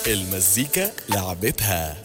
المزيكا لعبتها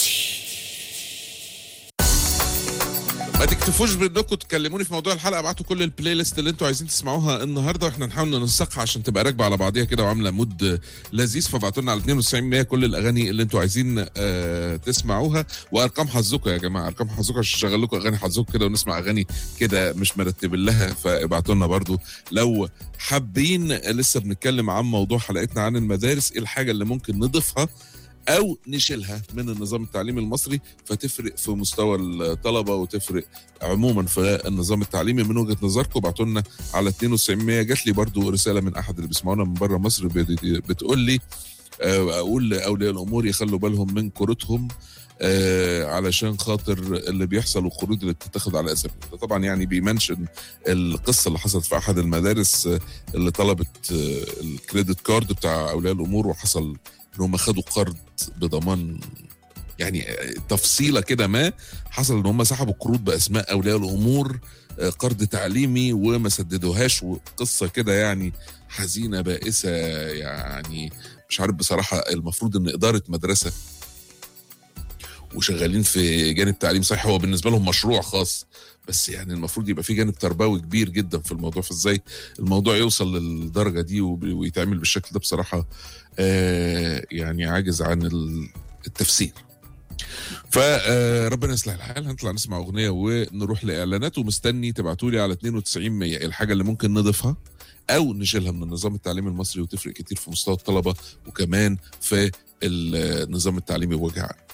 ما تكتفوش بانكم تكلموني في موضوع الحلقه ابعتوا كل البلاي ليست اللي انتوا عايزين تسمعوها النهارده واحنا نحاول ننسقها عشان تبقى راكبه على بعضيها كده وعامله مود لذيذ فابعتوا لنا على 92 100 كل الاغاني اللي انتوا عايزين آه تسمعوها وارقام حظكم يا جماعه ارقام حظكم عشان نشغل لكم اغاني حظكم كده ونسمع اغاني كده مش مرتبين لها فابعتوا لنا برضو لو حابين لسه بنتكلم عن موضوع حلقتنا عن المدارس ايه الحاجه اللي ممكن نضيفها او نشيلها من النظام التعليمي المصري فتفرق في مستوى الطلبه وتفرق عموما في النظام التعليمي من وجهه نظركم ابعتوا لنا على 92 جات لي برضو رساله من احد اللي بيسمعونا من بره مصر بتقول لي اقول لاولياء الامور يخلوا بالهم من كروتهم آه علشان خاطر اللي بيحصل والقروض اللي بتتاخد على اسامي ده طبعا يعني بيمنشن القصه اللي حصلت في احد المدارس آه اللي طلبت آه الكريدت كارد بتاع اولياء الامور وحصل ان هم خدوا قرض بضمان يعني تفصيله كده ما حصل ان هم سحبوا قروض باسماء اولياء الامور قرض تعليمي وما سددوهاش وقصه كده يعني حزينه بائسه يعني مش عارف بصراحه المفروض ان اداره مدرسه وشغالين في جانب تعليم صحيح هو بالنسبه لهم مشروع خاص بس يعني المفروض يبقى في جانب تربوي كبير جدا في الموضوع فازاي الموضوع يوصل للدرجه دي ويتعمل بالشكل ده بصراحه آه يعني عاجز عن التفسير فربنا يصلح الحال هنطلع نسمع اغنيه ونروح لاعلانات ومستني تبعتوا لي على 92 100 الحاجه اللي ممكن نضيفها او نشيلها من النظام التعليمي المصري وتفرق كتير في مستوى الطلبه وكمان في النظام التعليمي بوجه عام